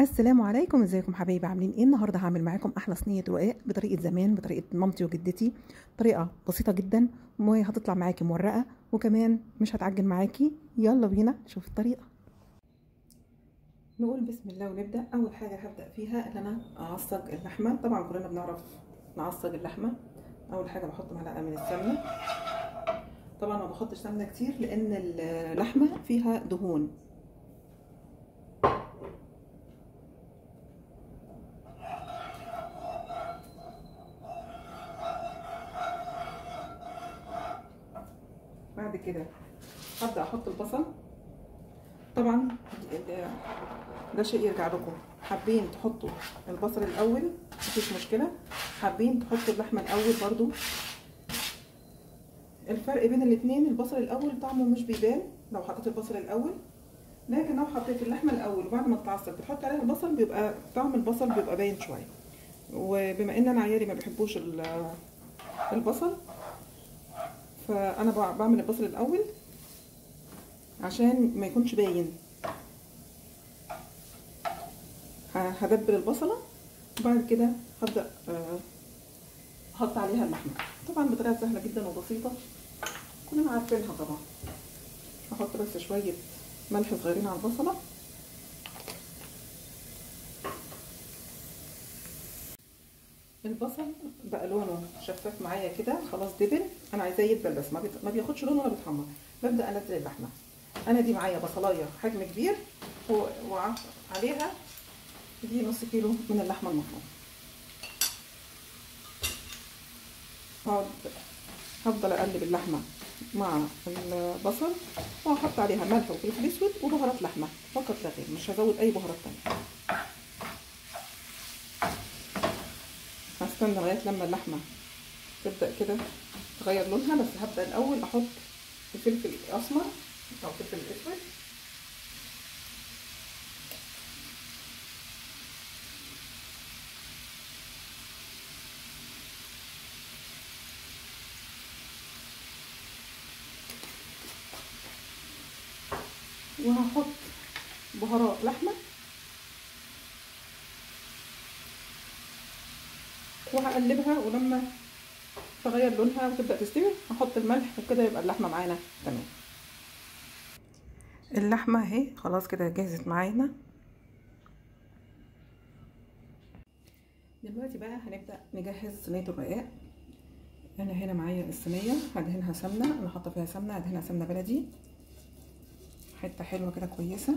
السلام عليكم ازيكم حبايبي عاملين ايه النهارده هعمل معاكم احلى صينيه رقاق بطريقه زمان بطريقه مامتي وجدتي طريقه بسيطه جدا وهتطلع معاكي مورقه وكمان مش هتعجن معاكي يلا بينا نشوف الطريقه نقول بسم الله ونبدا اول حاجه هبدا فيها ان انا اعصج اللحمه طبعا كلنا بنعرف نعصج اللحمه اول حاجه بحط معلقه من السمنه طبعا ما بحطش سمنه كتير لان اللحمه فيها دهون بعد كده هبدا احط البصل طبعا ده شيء يرجع لكم حابين تحطوا البصل الاول مفيش مشكله حابين تحطوا اللحمه الاول برضو الفرق بين الاتنين البصل الاول طعمه مش بيبان لو حطيت البصل الاول لكن لو حطيت اللحمه الاول وبعد ما تتعصب بتحط عليها البصل بيبقى طعم البصل بيبقى باين شويه وبما ان انا عيالي ما بيحبوش البصل فانا بعمل البصل الاول عشان ما يكونش باين هدبل البصله وبعد كده هبدا احط عليها اللحمه طبعا بطريقه سهله جدا وبسيطه كلنا عارفينها طبعا هحط بس شويه ملح صغيرين على البصله البصل بقى لونه شفاف معايا كده خلاص دبل انا عايزاه يدبل بس ما بياخدش لون ولا بيتحمر ببدا انزل اللحمه انا دي معايا بصلايه حجم كبير وعليها دي نص كيلو من اللحمه المفرومه هقعد هفضل اقلب اللحمه مع البصل وهحط عليها ملح وفلفل اسود وبهارات لحمه فقط لا غير مش هزود اي بهارات تانية هستنى لغايه لما اللحمه تبدا كده تغير لونها بس هبدا الاول احط الفلفل الاسمر او فلفل اسود وهحط بهارات لحمه وهقلبها ولما تغير لونها وتبدا تستوي هحط الملح وكده يبقى اللحمه معانا تمام اللحمه اهي خلاص كده جهزت معانا دلوقتي بقى هنبدا نجهز صينيه الرقاق انا هنا معايا الصينيه هدهنها سمنه انا حاطه فيها سمنه هدهنها سمنه بلدي حته حلوه كده كويسه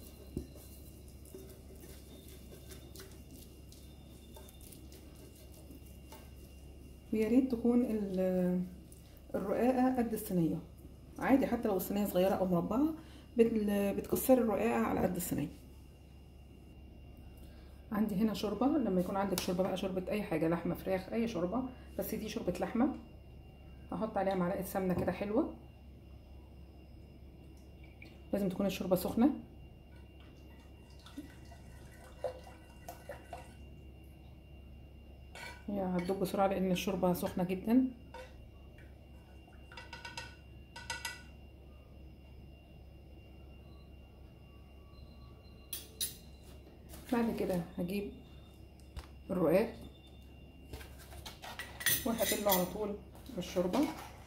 ويا ريت تكون الرقاقه قد الصينيه عادي حتى لو الصينيه صغيره او مربعه بتكسري الرقاقه على قد الصينيه عندي هنا شوربه لما يكون عندك شوربه بقى شوربه اي حاجه لحمه فراخ اي شوربه بس دي شوربه لحمه هحط عليها معلقه سمنه كده حلوه لازم تكون الشوربه سخنه هي هتدوب بسرعه لان الشوربه سخنه جدا بعد كده هجيب الرقاق وهحطله على طول في الشوربه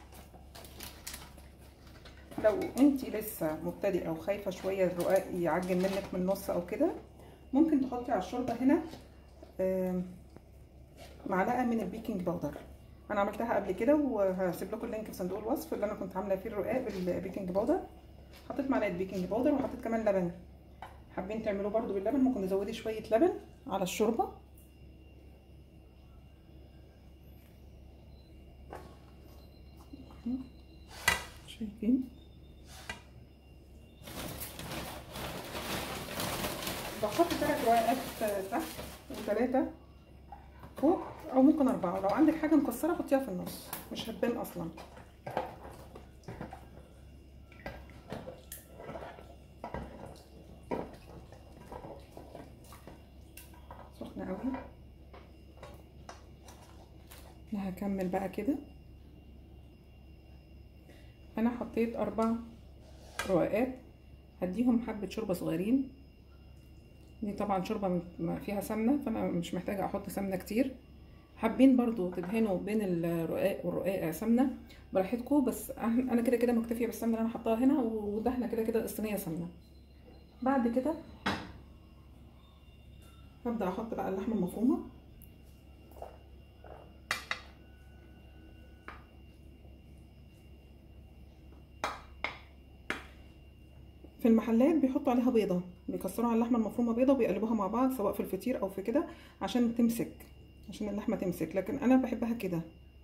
لو انت لسه مبتدئه او خايفه شويه الرقاق يعجن منك من النص او كده ممكن تحطي على الشوربه هنا معلقه من البيكنج باودر انا عملتها قبل كده وهسيب لكم اللينك في صندوق الوصف اللي انا كنت عامله فيه الرقاق بالبيكنج باودر حطيت معلقه بيكنج باودر وحطيت كمان لبن حابين تعملوه برده باللبن ممكن تزودي شويه لبن على الشوربه شايفين بحط ثلاث رقاقات تحت وثلاثه فوق او ممكن اربعه لو عندك حاجه مكسره حطيها في النص مش هتبان اصلا سخنه قوي انا هكمل بقى كده انا حطيت اربع رقاقات هديهم حبه شوربه صغيرين دي طبعا شوربه فيها سمنه فانا مش محتاجه احط سمنه كتير حابين برضو تدهنوا بين الرقاق والرقاق سمنه براحتكم بس انا كده كده مكتفيه بالسمنه اللي انا حطاها هنا ودهنه كده كده الصينيه سمنه بعد كده هبدا احط بقى اللحمه المفرومه في المحلات بيحطوا عليها بيضه بيكسروا على اللحمه المفرومه بيضه وبيقلبوها مع بعض سواء في الفطير او في كده عشان تمسك عشان اللحمه تمسك لكن انا بحبها كده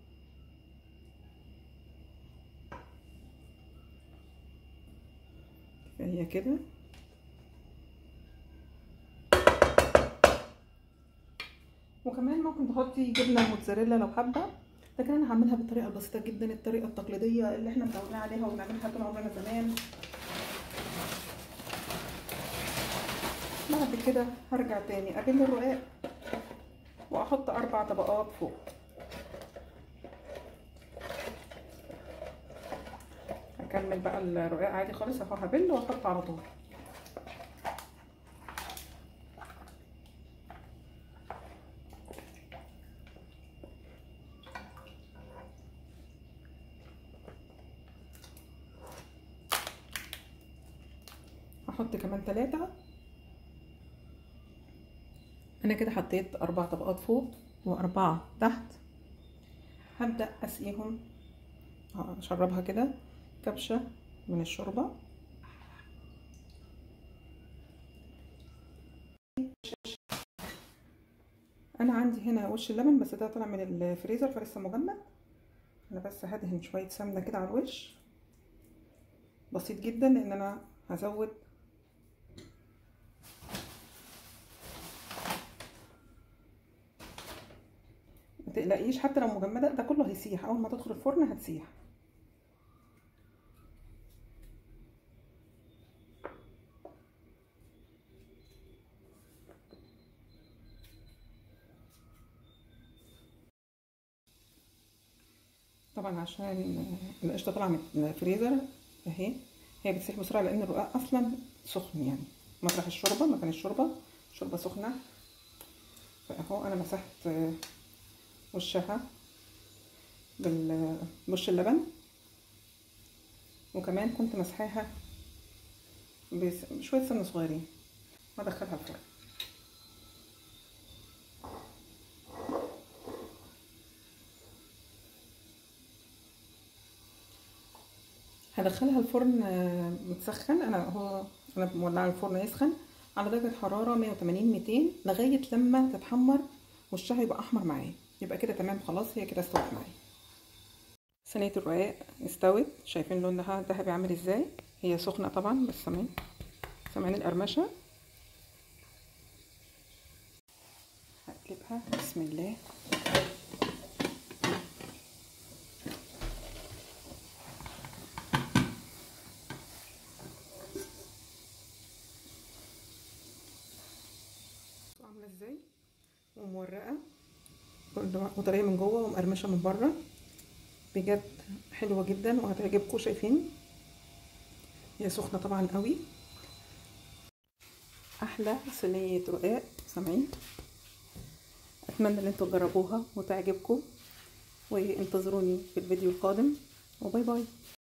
فهي كده وكمان ممكن تحطي جبنه موتزاريلا لو حابه لكن انا هعملها بالطريقه البسيطه جدا الطريقه التقليديه اللي احنا متعودين عليها وبنعملها طول عمرنا زمان بعد كده هرجع تاني ابل الرقاق واحط اربع طبقات فوق هكمل بقى الرقاق عادي خالص اهو هبل واحط على طول هحط كمان ثلاثة انا كده حطيت اربع طبقات فوق واربعة تحت هبدأ اسقيهم اشربها كده كبشة من الشوربة انا عندي هنا وش اللبن بس ده طالع من الفريزر فلسه مجمد انا بس هدهن شوية سمنة كده على الوش بسيط جدا لان انا هزود ما تقلقيش حتى لو مجمده ده كله هيسيح اول ما تدخل الفرن هتسيح طبعا عشان القشطه طالعه من الفريزر اهي هي بتسيح بسرعه لان الرقاق اصلا سخن يعني مطرح الشوربه مكان الشوربه شوربه سخنه فاهو انا مسحت وشها بوش اللبن وكمان كنت مسحاها بشويه سمنه صغيرين وادخلها الفرن هدخلها الفرن متسخن انا هو انا مولعه الفرن يسخن على درجه حراره 180 200 لغايه لما تتحمر وشها يبقى احمر معايا يبقى كده تمام خلاص هي كده استوت معايا صينيه الرقاق استوت شايفين لونها ذهبي عامل ازاي هي سخنه طبعا بس سامعين سامعين القرمشه هقلبها بسم الله عامله ازاي ومورقه وطريه من جوه ومقرمشه من بره بجد حلوه جدا وهتعجبكم شايفين هي سخنه طبعا قوي احلى صينيه رقاق سامعين اتمنى ان انتوا تجربوها وتعجبكم وانتظروني في الفيديو القادم وباي باي